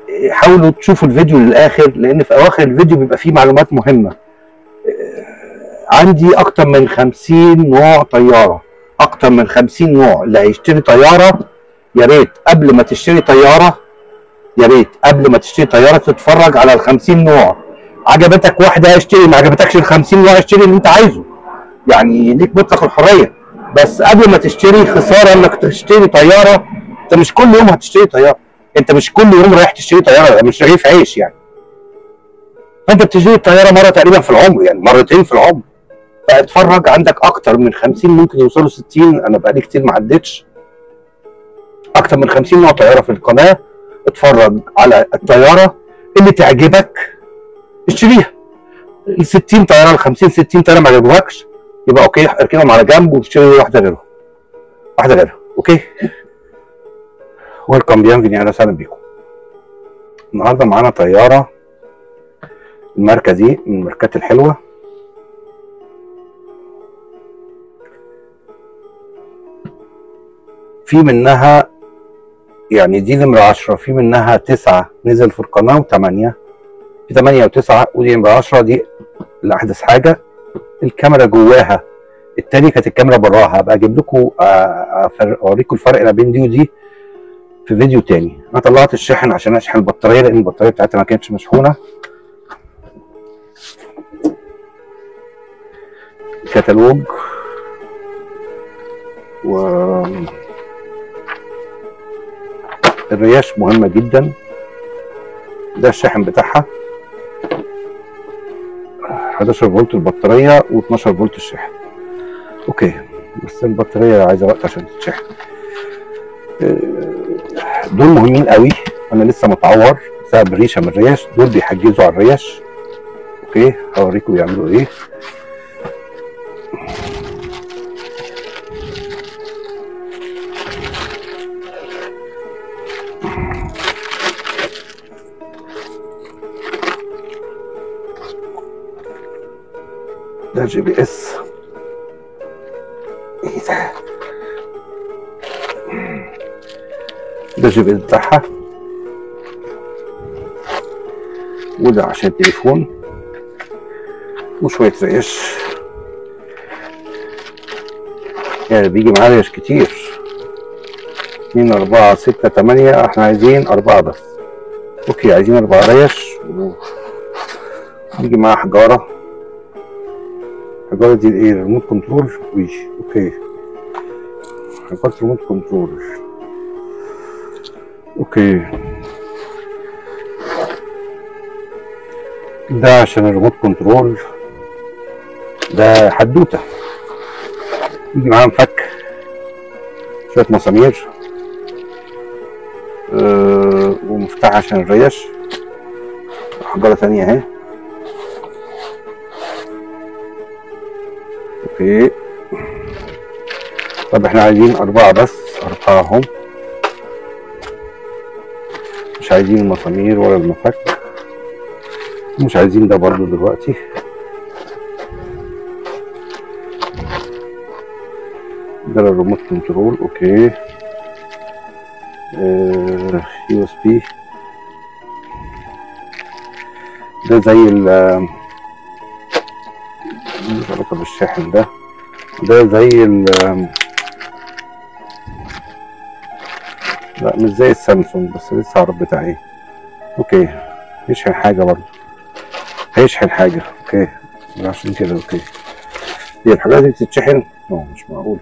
حاولوا تشوفوا الفيديو للاخر لان في اواخر الفيديو بيبقى فيه معلومات مهمه عندي اكتر من 50 نوع طياره اكتر من 50 نوع اللي هيشتري طياره يا ريت قبل ما تشتري طياره يا ريت قبل ما تشتري طياره تتفرج على ال 50 نوع عجبتك واحده اشتري ما عجبتكش ال 50 نوع اشتري اللي انت عايزه يعني ليك مطلق الحريه بس قبل ما تشتري خساره انك تشتري طياره انت مش كل يوم هتشتري طياره انت مش كل يوم رايح تشتري طياره مش رغيف عيش يعني فانت بتشتري الطياره مره تقريبا في العمر يعني مرتين في العمر فاتفرج عندك اكتر من 50 ممكن يوصلوا 60 انا بقالي كتير ما عدتش اكتر من 50 نوع طياره في القناه اتفرج على الطياره اللي تعجبك اشتريها ال 60 طياره ال 50 60 طياره ما عجبوكش يبقى اوكي اركنهم على جنب واشتري واحده غيرهم واحده غيرها اوكي ويلكم بيانفيني اهلا وسهلا بيكم النهارده معانا طياره الماركه دي من الماركات الحلوه في منها يعني دي نمرة عشرة في منها تسعة نزل في القناة وثمانية في ثمانية وتسعة ودي نمرة عشرة دي الأحدث حاجة الكاميرا جواها التاني كانت الكاميرا براها هبقى اجيب لكم اوريكم الفرق ما بين دي ودي في فيديو تاني انا طلعت الشاحن عشان اشحن البطاريه لان البطاريه بتاعتها ما كانتش مشحونه كتالوج و الرياش مهمه جدا ده الشاحن بتاعها 11 فولت البطاريه و12 فولت الشاحن اوكي بس البطاريه عايزه وقت عشان تتشحن دول مهمين قوي انا لسه متعور بسبب ريشه من الريش دول بيحجزوا على الريش اوكي هوريكم بيعملوا ايه ده جي بي اس ايه ده ده جي بي اس بتاعها وده عشان التليفون وشوية ريش يعني بيجي معاه ريش كتير اتنين أربعة ستة تمانية احنا عايزين أربعة بس اوكي عايزين أربعة ريش بيجي معاه حجارة حجارة دي ايه ريموت كنترول ويش اوكي حجارة ريموت كنترول اوكي ده عشان الريموت كنترول ده حدوته يجي معاه مفك شوية مسامير أه ومفتاح عشان الريش حجارة تانية اهي اوكي طب احنا عايزين اربعة بس اربعة هم مش عايزين المسامير ولا المفك مش عايزين ده برضو دلوقتي ده الريموت كنترول اوكي يو اس بي ده زي ال مش علاقة بالشاحن ده ده زي ال لا مش زي السامسونج بس لسه عارف بتاع ايه اوكي يشحن حاجة برضه هيشحن حاجة اوكي عشان كده اوكي هي الحاجات دي بتتشحن؟ اه مش معقول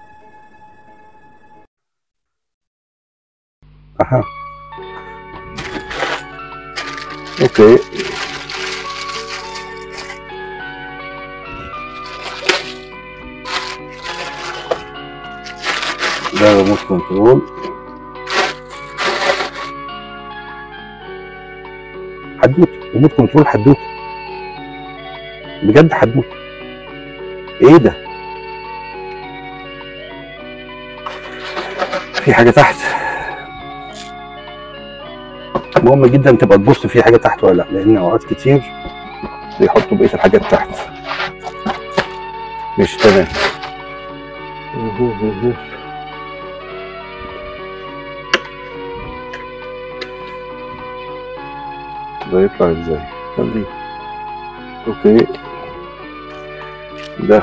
اها اوكي ده ريموت كنترول حدوته ريموت كنترول حدوته بجد حدوته ايه ده في حاجه تحت مهم جدا تبقى تبص في حاجه تحت ولا لا لان اوقات كتير بيحطوا بقيه الحاجات تحت مش تمام ده يطلع ازاي خليه اوكي ده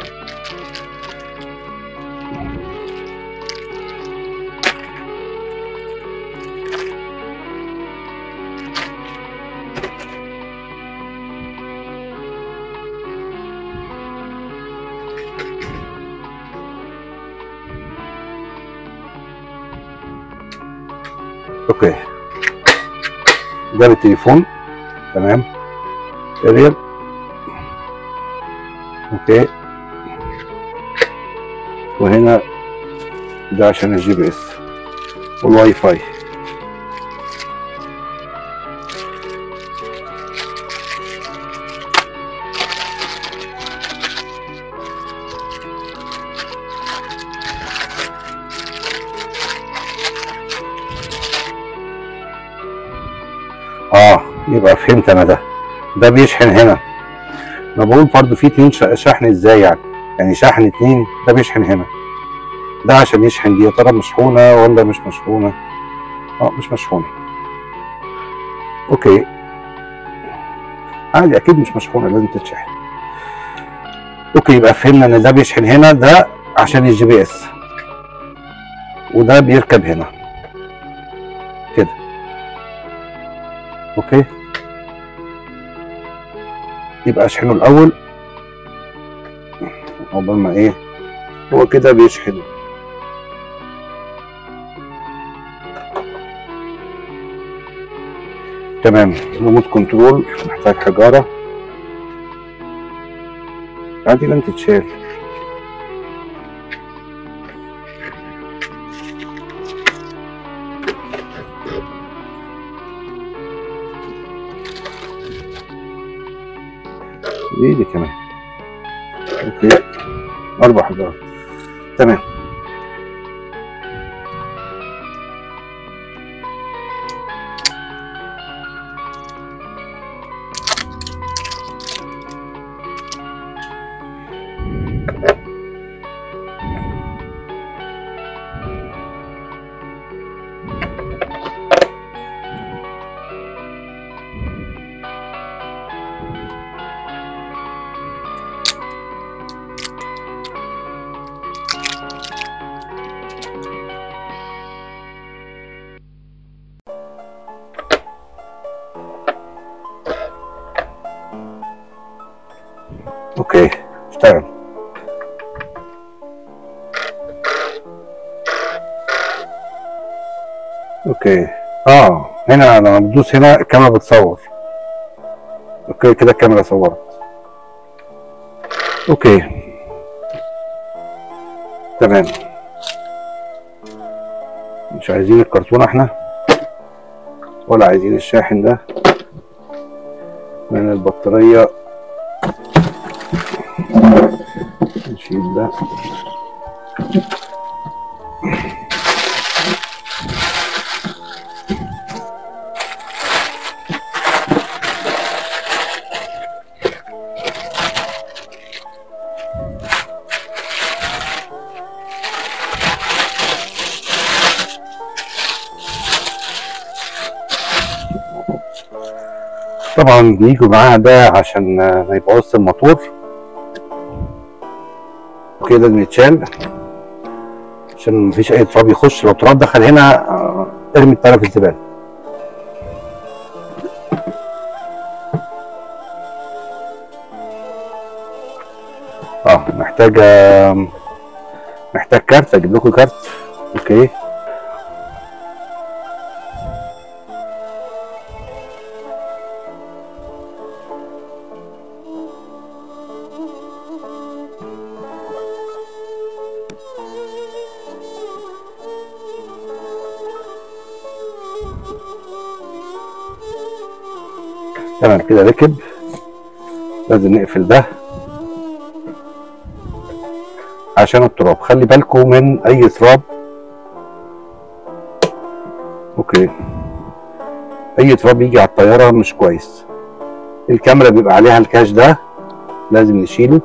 اوكي ده بالتليفون تمام اريال اوكي وهنا ده عشان الجي بي اس والواي فاي اه يبقى فهمت انا ده ده بيشحن هنا انا بقول برضو في اتنين ش- شحن ازاي يعني يعني شحن اتنين ده بيشحن هنا ده عشان يشحن دي يا ترى مشحونة ولا مش مشحونة اه مش مشحونة اوكي عادي اكيد مش مشحونة لازم تتشحن اوكي يبقى فهمنا ان ده بيشحن هنا ده عشان الجي بي اس وده بيركب هنا كده اوكي يبقى اشحنه الاول عقبال ما ايه هو كده بيشحن تمام ريموت كنترول محتاج حجارة عادي لن تتشال دي دي كمان اوكي اربع حجارات تمام اوكي اشتغل اوكي اه هنا لما بدوس هنا الكاميرا بتصور اوكي كده الكاميرا صورت اوكي تمام مش عايزين الكرتونة احنا ولا عايزين الشاحن ده من البطارية نشيل ده طبعا بيجوا معاها ده عشان آه، ما يبوظش الموتور كده لازم يتشال عشان مفيش اي تراب يخش لو تراب دخل هنا آه، ارمي الطياره في الزباله اه محتاج آه، محتاج كارت اجيب لكم كارت اوكي تمام كده ركب لازم نقفل ده عشان التراب خلي بالكم من اي تراب اوكي اي تراب يجي على الطياره مش كويس الكاميرا بيبقى عليها الكاش ده لازم نشيله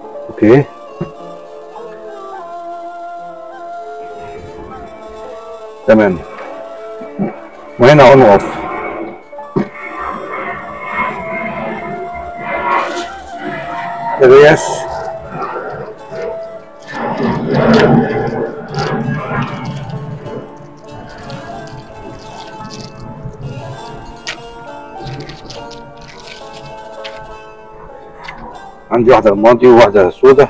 اوكي تمام وهنا اون اوف الريش عندي واحدة رمادي وواحدة سودة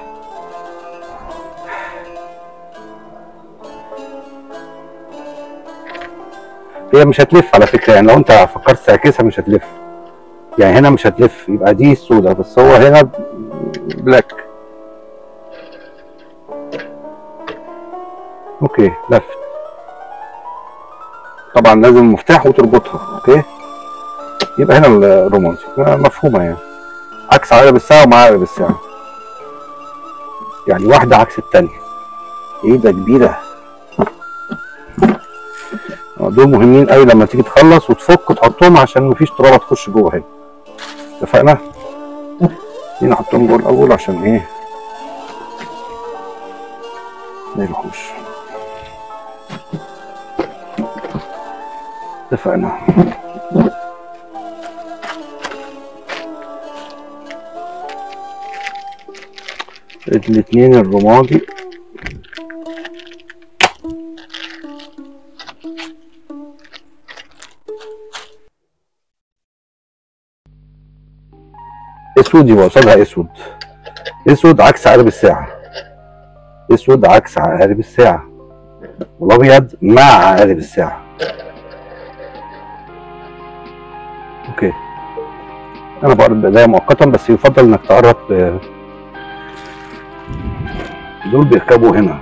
هي مش هتلف على فكرة يعني لو انت فكرت تعكسها مش هتلف يعني هنا مش هتلف يبقى دي السودة بس هو هنا بلاك اوكي لفت طبعا لازم المفتاح وتربطها اوكي يبقى هنا الرومانسي مفهومة يعني عكس عقرب الساعة ومع عقرب الساعة يعني واحدة عكس التانية ايه ده كبيرة دول مهمين قوي لما تيجي تخلص وتفك وتحطهم عشان مفيش ترابة تخش جوه هنا اتفقنا؟ دي نحطهم جوه الأول عشان ايه ما يروحوش اتفقنا الاتنين الرمادي اسود يبقى قصادها اسود اسود عكس عقارب الساعة اسود عكس عقارب الساعة والابيض مع عقارب الساعة اوكي انا بقرا البداية مؤقتا بس يفضل انك تقرب ب- دول بيركبوا هنا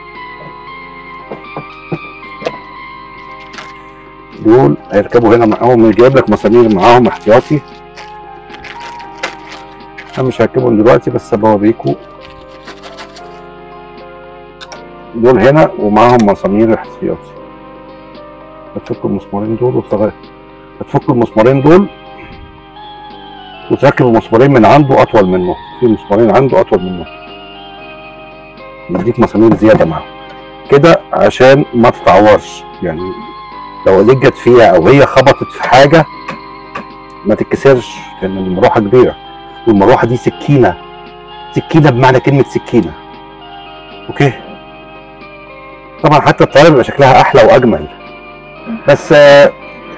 دول هيركبوا هنا معاهم جايب لك مسامير معاهم احتياطي انا مش هركبهم دلوقتي بس بوريكم دول هنا ومعاهم مسامير احتياطي هتفك المسمارين دول وتغير هتفك المسمارين دول وتركب المسمارين من عنده اطول منه في مسمارين عنده اطول منه يديك مسامير زياده معاهم كده عشان ما تتعورش يعني لو ايديك جت فيها او هي خبطت في حاجه ما تتكسرش لان المروحه كبيره والمروحه دي سكينه سكينه بمعنى كلمه سكينه اوكي طبعا حتى الطياره بيبقى شكلها احلى واجمل بس آه،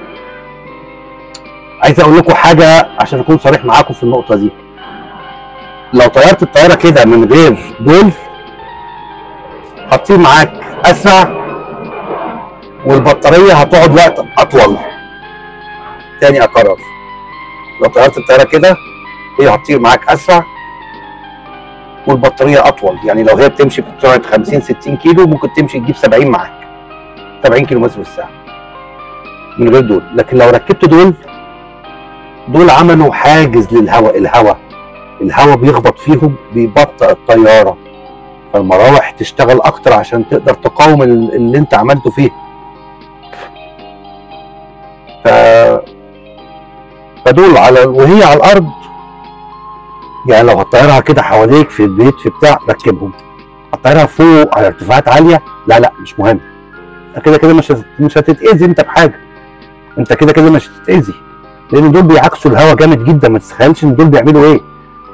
عايز اقول لكم حاجه عشان اكون صريح معاكم في النقطه دي لو طيرت الطياره كده من غير دول هتطير معاك اسرع والبطاريه هتقعد وقت اطول تاني اكرر لو طيرت الطياره كده هي هتطير معاك اسرع والبطاريه اطول يعني لو هي بتمشي بسرعه 50 60 كيلو ممكن تمشي تجيب 70 معاك 70 كيلو متر في الساعه من غير دول لكن لو ركبت دول دول عملوا حاجز للهواء الهواء الهواء بيخبط فيهم بيبطئ الطياره فالمراوح تشتغل اكتر عشان تقدر تقاوم ال- اللي انت عملته فيه ف فدول على وهي على الارض يعني لو هتطيرها كده حواليك في البيت في بتاع ركبهم هتطيرها فوق على ارتفاعات عاليه لا لا مش مهم كده كده مش هت- مش هتتاذي انت بحاجه انت كده كده مش هتتاذي لان دول بيعكسوا الهواء جامد جدا ما تتخيلش ان دول بيعملوا ايه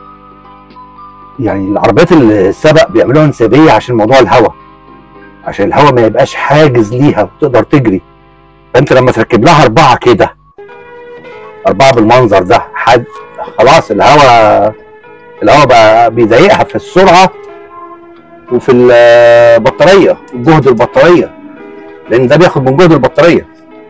يعني العربيات السبق بيعملوها انسيابيه عشان موضوع الهواء عشان الهواء ما يبقاش حاجز ليها وتقدر تجري فانت لما تركب لها اربعه كده اربعه بالمنظر ده حد خلاص الهواء الهواء بقى بيضايقها في السرعه وفي البطاريه جهد البطاريه لان ده بياخد من جهد البطاريه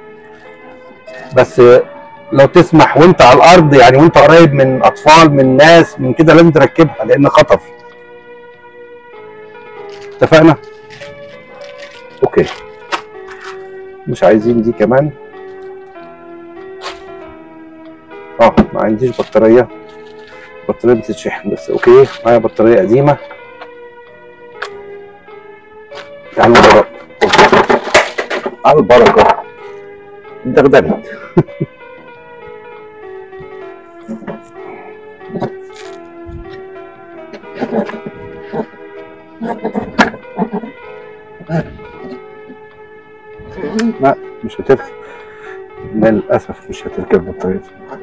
بس لو تسمح وانت على الارض يعني وانت قريب من اطفال من ناس من كده لازم تركبها لان خطر اتفقنا اوكي مش عايزين دي كمان اه ما عنديش بطاريه بطاريه بتتشحن بس اوكي معايا بطاريه قديمه تعالوا نجرب على البركه دغدغت لا مش هتركب للاسف مش هتركب بطاريه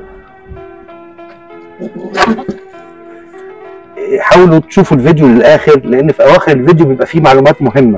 حاولوا تشوفوا الفيديو للاخر لان في اواخر الفيديو بيبقى فيه معلومات مهمه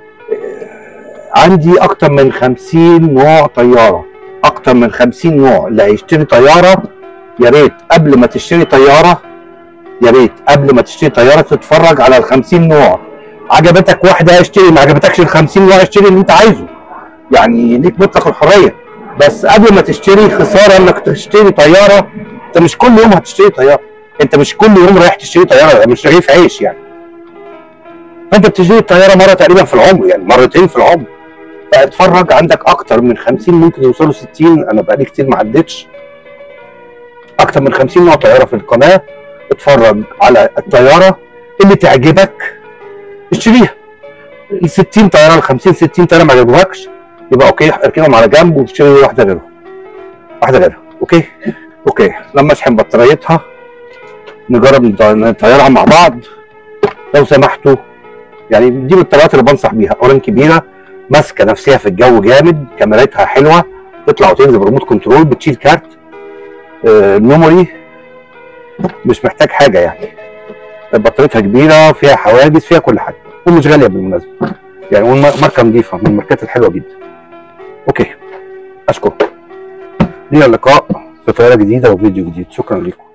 عندي اكتر من 50 نوع طياره اكتر من 50 نوع اللي هيشتري طياره يا ريت قبل ما تشتري طياره يا ريت قبل ما تشتري طياره تتفرج على ال 50 نوع عجبتك واحده اشتري ما عجبتكش ال 50 نوع اشتري اللي انت عايزه يعني ليك مطلق الحريه بس قبل ما تشتري خساره انك تشتري طياره انت مش كل يوم هتشتري طياره انت مش كل يوم رايح تشتري طياره مش رغيف عيش يعني فانت بتشتري الطياره مره تقريبا في العمر يعني مرتين في العمر فاتفرج عندك اكتر من 50 ممكن يوصلوا 60 انا بقالي كتير ما عدتش اكتر من 50 نوع طياره في القناه اتفرج على الطياره اللي تعجبك اشتريها ال 60 طياره ال 50 60 طياره ما عجبوكش يبقى اوكي اركنهم على جنب وتشتري واحده غيرهم واحده غيرها اوكي اوكي لما اشحن بطاريتها نجرب نطيرها مع بعض لو سمحتوا يعني دي من الطيارات اللي بنصح بيها اوران كبيره ماسكه نفسها في الجو جامد كاميرتها حلوه تطلع وتنزل بريموت كنترول بتشيل كارت آه ميموري مش محتاج حاجه يعني بطاريتها كبيره فيها حواجز فيها كل حاجه ومش غاليه بالمناسبه يعني ماركه نظيفه من الماركات الحلوه جدا اوكي اشكركم لينا اللقاء في طياره جديده وفيديو جديد شكرا لكم